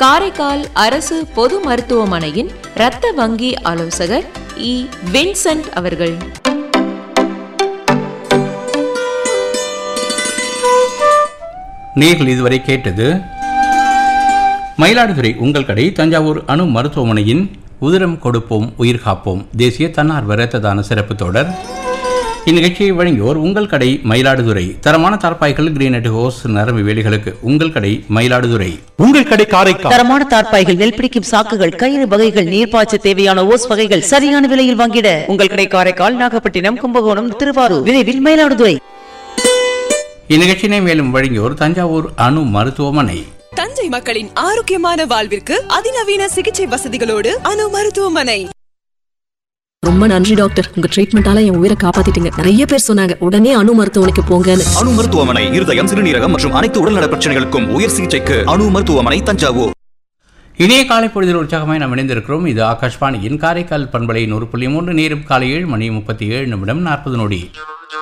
காரைக்கால் அரசு பொது மருத்துவமனையின் இரத்த வங்கி ஆலோசகர் இ வின்சென்ட் அவர்கள் நேர்கள் இதுவரை கேட்டது மயிலாடுதுறை உங்கள் கடை தஞ்சாவூர் அணு மருத்துவமனையின் உதிரம் கொடுப்போம் உயிர் காப்போம் தேசிய தன்னார்வ இரத்த தான சிறப்பு தொடர் இந்நிகழ்ச்சியை வழங்கியோர் உங்கள் கடை மயிலாடுதுறை தரமான தார்பாய்கள் கிரீனட் ஹோஸ் நரம்பு வேலிகளுக்கு உங்கள் கடை மயிலாடுதுறை உங்கள் கடை காரைக்கால் தரமான தார்ப்பாய்கள் நெல் பிடிக்கும் சாக்குகள் கயிறு வகைகள் நீர்ப்பாய்ச்ச தேவையான ஓஸ் வகைகள் சரியான விலையில் வாங்கிட உங்கள் கடை காரைக்கால் நாகப்பட்டினம் கும்பகோணம் திருவாரூர் விரைவில் மயிலாடுதுறை இந்நிகழ்ச்சியினை மேலும் வழங்கியோர் தஞ்சாவூர் அணு மருத்துவமனை தஞ்சை மக்களின் ஆரோக்கியமான வாழ்விற்கு அதிநவீன சிகிச்சை வசதிகளோடு அணு மருத்துவமனை ரொம்ப நன்றி டாக்டர் உங்க ட்ரீட்மெண்டால என் உயிரை காப்பாத்திட்டீங்க நிறைய பேர் சொன்னாங்க உடனே அணு மருத்துவமனைக்கு போங்கன்னு அணு மருத்துவமனை இருதயம் சிறுநீரகம் மற்றும் அனைத்து உடல்நல பிரச்சனைகளுக்கும் உயர் சிகிச்சைக்கு அணு மருத்துவமனை தஞ்சாவூர் இனிய காலை பொழுதில் உற்சாகமாய் நாம் இணைந்திருக்கிறோம் இது ஆகாஷ்வாணியின் காரைக்கால் பண்பலை நூறு புள்ளி மூன்று நேரம் காலை ஏழு மணி முப்பத்தி ஏழு நிமிடம் நாற்பது நொடி